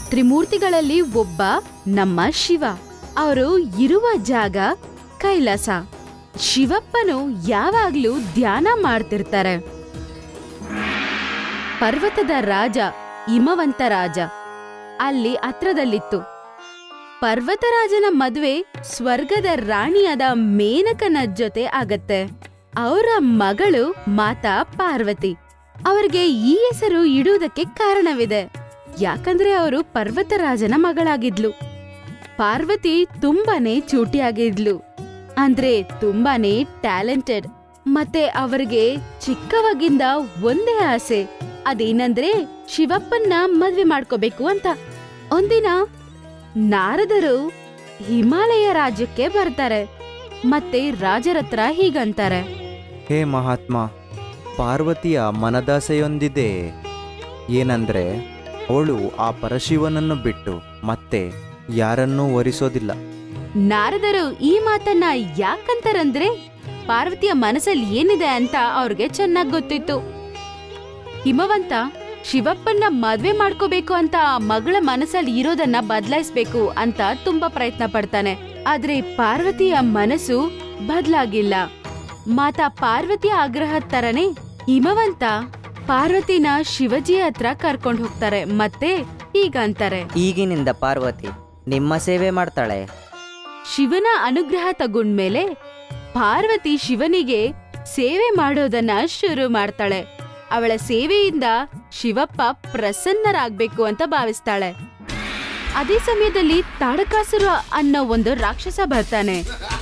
ತ್ರಿಮೂರ್ತಿಗಳಲ್ಲಿ ಒಬ್ಬ ನಮ್ಮ ಶಿವ ಅವರು ಇರುವ ಜಾಗ ಕೈಲಾಸ ಶಿವಪ್ಪನು ಯಾವಾಗ್ಲೂ ಧ್ಯಾನ ಮಾಡ್ತಿರ್ತಾರೆ ಪರ್ವತದ ರಾಜ ಹಿಮವಂತ ರಾಜ ಅಲ್ಲಿ ಹತ್ರದಲ್ಲಿತ್ತು ಪರ್ವತರಾಜನ ಮದ್ವೆ ಸ್ವರ್ಗದ ರಾಣಿಯಾದ ಮೇನಕನ ಜೊತೆ ಆಗತ್ತೆ ಅವರ ಮಗಳು ಮಾತಾ ಪಾರ್ವತಿ ಅವರಿಗೆ ಈ ಹೆಸರು ಇಡುವುದಕ್ಕೆ ಕಾರಣವಿದೆ ಯಾಕಂದ್ರೆ ಅವರು ಪರ್ವತರಾಜನ ಮಗಳಾಗಿದ್ಲು ಪಾರ್ವತಿ ತುಂಬಾನೇ ಚೂಟಿಯಾಗಿದ್ಲು ಅಂದ್ರೆ ತುಂಬಾನೇ ಟ್ಯಾಲೆಂಟೆಡ್ ಮತ್ತೆ ಅವರಿಗೆ ಚಿಕ್ಕವಾಗಿಂದ ಒಂದೇ ಆಸೆ ಅದೇನಂದ್ರೆ ಶಿವಪ್ಪನ್ನ ಮದ್ವೆ ಮಾಡ್ಕೋಬೇಕು ಅಂತ ಒಂದಿನ ನಾರದರು ಹಿಮಾಲಯ ರಾಜ್ಯಕ್ಕೆ ಬರ್ತಾರೆ ಮತ್ತೆ ರಾಜರತ್ರ ಹೀಗಂತಾರೆ ಹೇ ಮಹಾತ್ಮ ಪಾರ್ವತಿಯ ಮನದಾಸೆಯೊಂದಿದೆ ಏನಂದ್ರೆ ಅವಳು ಆ ಪರಶಿವನನ್ನು ಬಿಟ್ಟು ಮತ್ತೆ ಯಾರನ್ನೂ ವರಿಸೋದಿಲ್ಲ ನಾರದರು ಈ ಮಾತನ್ನ ಯಾಕಂತಾರಂದ್ರೆ ಪಾರ್ವತಿಯ ಮನಸ್ಸಲ್ಲಿ ಏನಿದೆ ಅಂತ ಅವ್ರಿಗೆ ಚೆನ್ನಾಗ್ ಗೊತ್ತಿತ್ತು ಹಿಮವಂತ ಶಿವಪ್ಪನ್ನ ಮದ್ವೆ ಮಾಡ್ಕೋಬೇಕು ಅಂತ ಆ ಮಗಳ ಮನಸ್ಸಲ್ಲಿ ಇರೋದನ್ನ ಬದಲಾಯಿಸ್ಬೇಕು ಅಂತ ತುಂಬಾ ಪ್ರಯತ್ನ ಪಡ್ತಾನೆ ಆದ್ರೆ ಪಾರ್ವತಿಯ ಮನಸ್ಸು ಬದ್ಲಾಗಿಲ್ಲ ಮಾತಾ ಪಾರ್ವತಿಯ ಆಗ್ರಹ ತರನೇ ಹಿಮವಂತ ಪಾರ್ವತಿನ ಶಿವಜಿ ಹತ್ರ ಕರ್ಕೊಂಡು ಹೋಗ್ತಾರೆ ಮತ್ತೆ ಹೀಗಂತಾರೆ ಈಗಿನಿಂದ ಪಾರ್ವತಿ ನಿಮ್ಮ ಸೇವೆ ಮಾಡ್ತಾಳೆ ಶಿವನ ಅನುಗ್ರಹ ತಗೊಂಡ್ಮೇಲೆ ಪಾರ್ವತಿ ಶಿವನಿಗೆ ಸೇವೆ ಮಾಡೋದನ್ನ ಶುರು ಮಾಡ್ತಾಳೆ ಅವಳ ಸೇವೆಯಿಂದ ಶಿವಪ್ಪ ಪ್ರಸನ್ನರಾಗ್ಬೇಕು ಅಂತ ಭಾವಿಸ್ತಾಳೆ ಅದೇ ಸಮಯದಲ್ಲಿ ತಾಡಕಾಸುರ ಅನ್ನೋ ಒಂದು ರಾಕ್ಷಸ ಬರ್ತಾನೆ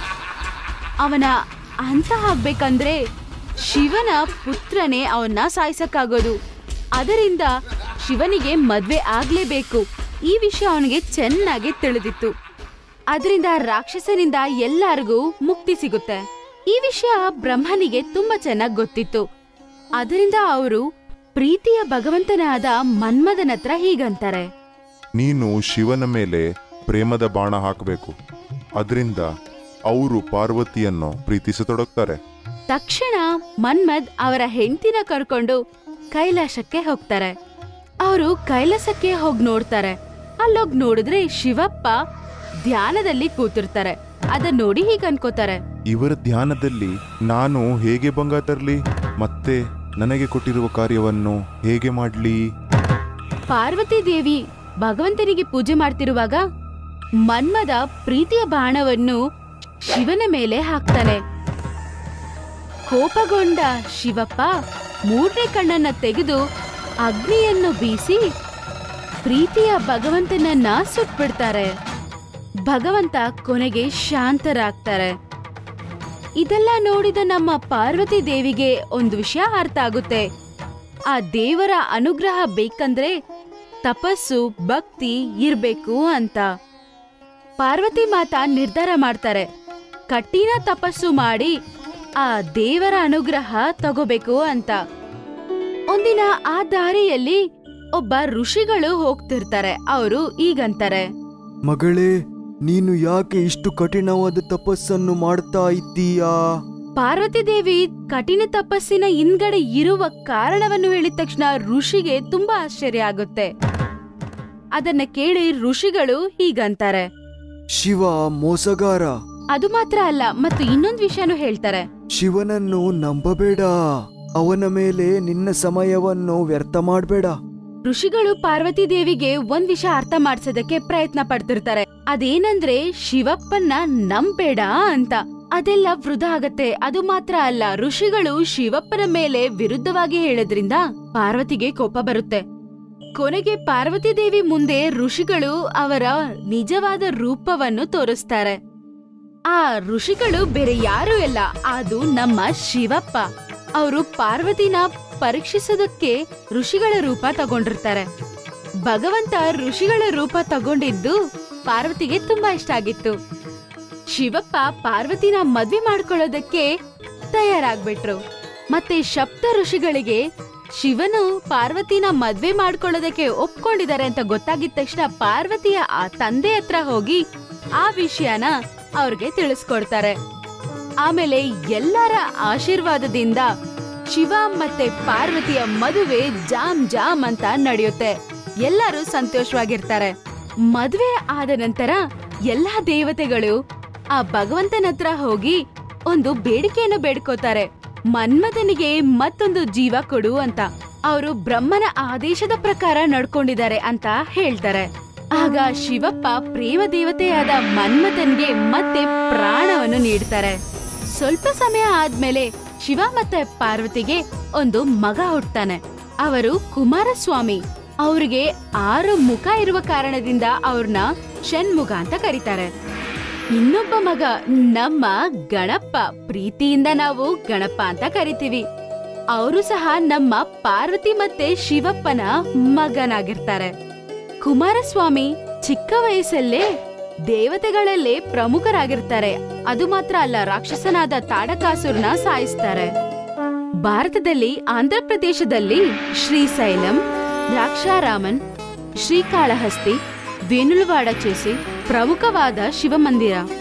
ಅವನ ಅಂತ ಆಗ್ಬೇಕಂದ್ರೆ ಶಿವನ ಪುತ್ರನೇ ಅವನ್ನ ಸಾಯಿಸಕ್ಕಾಗೋದು ಅದರಿಂದ ಶಿವನಿಗೆ ಮದ್ವೆ ಆಗ್ಲೇಬೇಕು ಈ ವಿಷಯ ಅವನಿಗೆ ಚೆನ್ನಾಗಿ ತಿಳಿದಿತ್ತು ಅದರಿಂದ ರಾಕ್ಷಸನಿಂದ ಎಲ್ಲರಿಗೂ ಮುಕ್ತಿ ಸಿಗುತ್ತೆ ಈ ವಿಷಯ ಬ್ರಹ್ಮನಿಗೆ ತುಂಬಾ ಚೆನ್ನಾಗಿ ಗೊತ್ತಿತ್ತು ಅದರಿಂದ ಅವರು ಪ್ರೀತಿಯ ಭಗವಂತನಾದ ಮನ್ಮದನ ಹತ್ರ ಹೀಗಂತಾರೆ ನೀನು ಶಿವನ ಮೇಲೆ ಪ್ರೇಮದ ಬಾಣ ಹಾಕಬೇಕು ಅದರಿಂದ ಅವರು ಪಾರ್ವತಿಯನ್ನು ಪ್ರೀತಿಸತೊಡಗ್ತಾರೆ ತಕ್ಷಣ ಮನ್ಮದ್ ಅವರ ಹೆಂಡತಿನ ಕರ್ಕೊಂಡು ಕೈಲಾಸಕ್ಕೆ ಹೋಗ್ತಾರೆ ಅವರು ಕೈಲಾಸಕ್ಕೆ ಹೋಗ್ ನೋಡ್ತಾರೆ ಅಲ್ಲೋಗ್ ನೋಡಿದ್ರೆ ಶಿವಪ್ಪ ಧ್ಯಾನದಲ್ಲಿ ಕೂತಿರ್ತಾರೆ ಅದನ್ನ ನೋಡಿ ಹೀಗ್ ಅನ್ಕೋತಾರೆ ಇವರ ಧ್ಯಾನದಲ್ಲಿ ನಾನು ಹೇಗೆ ಭಂಗ ತರಲಿ ಮತ್ತೆ ನನಗೆ ಕೊಟ್ಟಿರುವ ಕಾರ್ಯವನ್ನು ಹೇಗೆ ಮಾಡಲಿ ಪಾರ್ವತಿ ದೇವಿ ಭಗವಂತನಿಗೆ ಪೂಜೆ ಮಾಡ್ತಿರುವಾಗ ಮನ್ಮದ ಪ್ರೀತಿಯ ಬಾಣವನ್ನು ಶಿವನ ಮೇಲೆ ಹಾಕ್ತಾನೆ ಕೋಪಗೊಂಡ ಶಿವಪ್ಪ ಮೂರನೇ ಕಣ್ಣನ್ನ ತೆಗೆದು ಅಗ್ನಿಯನ್ನು ಬೀಸಿ ಪ್ರೀತಿಯ ಭಗವಂತನನ್ನ ಸುಟ್ಬಿಡ್ತಾರೆ ಭಗವಂತ ಕೊನೆಗೆ ಶಾಂತರಾಗ್ತಾರೆ ಇದೆಲ್ಲ ನೋಡಿದ ನಮ್ಮ ಪಾರ್ವತಿ ದೇವಿಗೆ ಒಂದು ವಿಷಯ ಅರ್ಥ ಆಗುತ್ತೆ ಆ ದೇವರ ಅನುಗ್ರಹ ಬೇಕಂದ್ರೆ ತಪಸ್ಸು ಭಕ್ತಿ ಇರ್ಬೇಕು ಅಂತ ಪಾರ್ವತಿ ಮಾತಾ ನಿರ್ಧಾರ ಮಾಡ್ತಾರೆ ಕಠಿಣ ತಪಸ್ಸು ಮಾಡಿ ಆ ದೇವರ ಅನುಗ್ರಹ ತಗೋಬೇಕು ಅಂತ ಒಂದಿನ ಆ ದಾರಿಯಲ್ಲಿ ಒಬ್ಬ ಋಷಿಗಳು ಹೋಗ್ತಿರ್ತಾರೆ ಅವರು ಈಗಂತಾರೆ ಮಗಳೇ ನೀನು ಯಾಕೆ ಇಷ್ಟು ಕಠಿಣವಾದ ತಪಸ್ಸನ್ನು ಮಾಡ್ತಾ ಇದ್ದೀಯಾ ಪಾರ್ವತಿ ದೇವಿ ಕಠಿಣ ತಪಸ್ಸಿನ ಹಿಂದ್ಗಡೆ ಇರುವ ಕಾರಣವನ್ನು ಹೇಳಿದ ತಕ್ಷಣ ಋಷಿಗೆ ತುಂಬಾ ಆಶ್ಚರ್ಯ ಆಗುತ್ತೆ ಅದನ್ನ ಕೇಳಿ ಋಷಿಗಳು ಹೀಗಂತಾರೆ ಶಿವ ಮೋಸಗಾರ ಅದು ಮಾತ್ರ ಅಲ್ಲ ಮತ್ತು ಇನ್ನೊಂದ್ ವಿಷಯನೂ ಹೇಳ್ತಾರೆ ಶಿವನನ್ನು ನಂಬಬೇಡ ಅವನ ಮೇಲೆ ನಿನ್ನ ಸಮಯವನ್ನು ವ್ಯರ್ಥ ಮಾಡಬೇಡ ಋಷಿಗಳು ಪಾರ್ವತಿ ದೇವಿಗೆ ಒಂದ್ ವಿಷಯ ಅರ್ಥ ಮಾಡ್ಸೋದಕ್ಕೆ ಪ್ರಯತ್ನ ಪಡ್ತಿರ್ತಾರೆ ಅದೇನಂದ್ರೆ ಶಿವಪ್ಪನ್ನ ನಂಬೇಡ ಅಂತ ಅದೆಲ್ಲ ವೃಧಾ ಆಗತ್ತೆ ಅದು ಮಾತ್ರ ಅಲ್ಲ ಋಷಿಗಳು ಶಿವಪ್ಪನ ಮೇಲೆ ವಿರುದ್ಧವಾಗಿ ಹೇಳಿದ್ರಿಂದ ಪಾರ್ವತಿಗೆ ಕೋಪ ಬರುತ್ತೆ ಕೊನೆಗೆ ಪಾರ್ವತಿ ದೇವಿ ಮುಂದೆ ಋಷಿಗಳು ಅವರ ನಿಜವಾದ ರೂಪವನ್ನು ತೋರಿಸ್ತಾರೆ ಆ ಋಷಿಗಳು ಬೇರೆ ಯಾರೂ ಇಲ್ಲ ಅದು ನಮ್ಮ ಶಿವಪ್ಪ ಅವರು ಪಾರ್ವತಿನ ಪರೀಕ್ಷಿಸೋದಕ್ಕೆ ಋಷಿಗಳ ರೂಪ ತಗೊಂಡಿರ್ತಾರೆ ಭಗವಂತ ಋಷಿಗಳ ರೂಪ ತಗೊಂಡಿದ್ದು ಪಾರ್ವತಿಗೆ ತುಂಬಾ ಇಷ್ಟ ಆಗಿತ್ತು ಶಿವಪ್ಪ ಪಾರ್ವತಿನ ಮದ್ವೆ ಮಾಡ್ಕೊಳ್ಳೋದಕ್ಕೆ ತಯಾರಾಗ್ಬಿಟ್ರು ಮತ್ತೆ ಸಪ್ತ ಋಷಿಗಳಿಗೆ ಶಿವನು ಪಾರ್ವತಿನ ಮದ್ವೆ ಮಾಡ್ಕೊಳ್ಳೋದಕ್ಕೆ ಒಪ್ಕೊಂಡಿದ್ದಾರೆ ಅಂತ ಗೊತ್ತಾಗಿದ ತಕ್ಷಣ ಪಾರ್ವತಿಯ ಆ ತಂದೆ ಹತ್ರ ಹೋಗಿ ಆ ವಿಷಯನ ಅವ್ರಿಗೆ ತಿಳಿಸ್ಕೊಡ್ತಾರೆ ಆಮೇಲೆ ಎಲ್ಲರ ಆಶೀರ್ವಾದದಿಂದ ಶಿವ ಮತ್ತೆ ಪಾರ್ವತಿಯ ಮದುವೆ ಜಾಮ್ ಜಾಮ್ ಅಂತ ನಡೆಯುತ್ತೆ ಎಲ್ಲರೂ ಸಂತೋಷವಾಗಿರ್ತಾರೆ ಮದ್ವೆ ಆದ ನಂತರ ಎಲ್ಲಾ ದೇವತೆಗಳು ಆ ಭಗವಂತನ ಹತ್ರ ಹೋಗಿ ಒಂದು ಬೇಡಿಕೆಯನ್ನು ಬೇಡ್ಕೋತಾರೆ ಮನ್ಮಥನಿಗೆ ಮತ್ತೊಂದು ಜೀವ ಕೊಡು ಅಂತ ಅವರು ಬ್ರಹ್ಮನ ಆದೇಶದ ಪ್ರಕಾರ ನಡ್ಕೊಂಡಿದ್ದಾರೆ ಅಂತ ಹೇಳ್ತಾರೆ ಆಗ ಶಿವಪ್ಪ ಪ್ರೇಮ ದೇವತೆಯಾದ ಮನ್ಮಥನ್ಗೆ ಮತ್ತೆ ಪ್ರಾಣವನ್ನು ನೀಡ್ತಾರೆ ಸ್ವಲ್ಪ ಸಮಯ ಆದ್ಮೇಲೆ ಶಿವ ಮತ್ತೆ ಪಾರ್ವತಿಗೆ ಒಂದು ಮಗ ಹುಟ್ತಾನೆ ಅವರು ಕುಮಾರಸ್ವಾಮಿ ಅವ್ರಿಗೆ ಆರು ಮುಖ ಇರುವ ಕಾರಣದಿಂದ ಅವ್ರನ್ನ ಷಣ್ಮುಖ ಅಂತ ಕರೀತಾರೆ ಇನ್ನೊಬ್ಬ ಮಗ ನಮ್ಮ ಗಣಪ ಪ್ರೀತಿಯಿಂದ ನಾವು ಗಣಪ ಅಂತ ಕರಿತೀವಿ ಅವರು ಸಹ ನಮ್ಮ ಪಾರ್ವತಿ ಮತ್ತೆ ಶಿವಪ್ಪನ ಮಗನಾಗಿರ್ತಾರೆ ಕುಮಾರಸ್ವಾಮಿ ಚಿಕ್ಕ ವಯಸ್ಸಲ್ಲೇ ದೇವತೆಗಳಲ್ಲೇ ಪ್ರಮುಖರಾಗಿರ್ತಾರೆ ಅದು ಮಾತ್ರ ಅಲ್ಲ ರಾಕ್ಷಸನಾದ ತಾಡಕಾಸುರನ ಸಾಯಿಸ್ತಾರೆ ಭಾರತದಲ್ಲಿ ಆಂಧ್ರ ಪ್ರದೇಶದಲ್ಲಿ ಶ್ರೀಶೈಲಂ ದ್ರಾಕ್ಷಾರಾಮನ್ ಶ್ರೀಕಾಳಹಸ್ತಿ ವೇಣುಲವಾಡ ಚೇಸಿ ಪ್ರಮುಖವಾದ ಶಿವಮಂದಿರ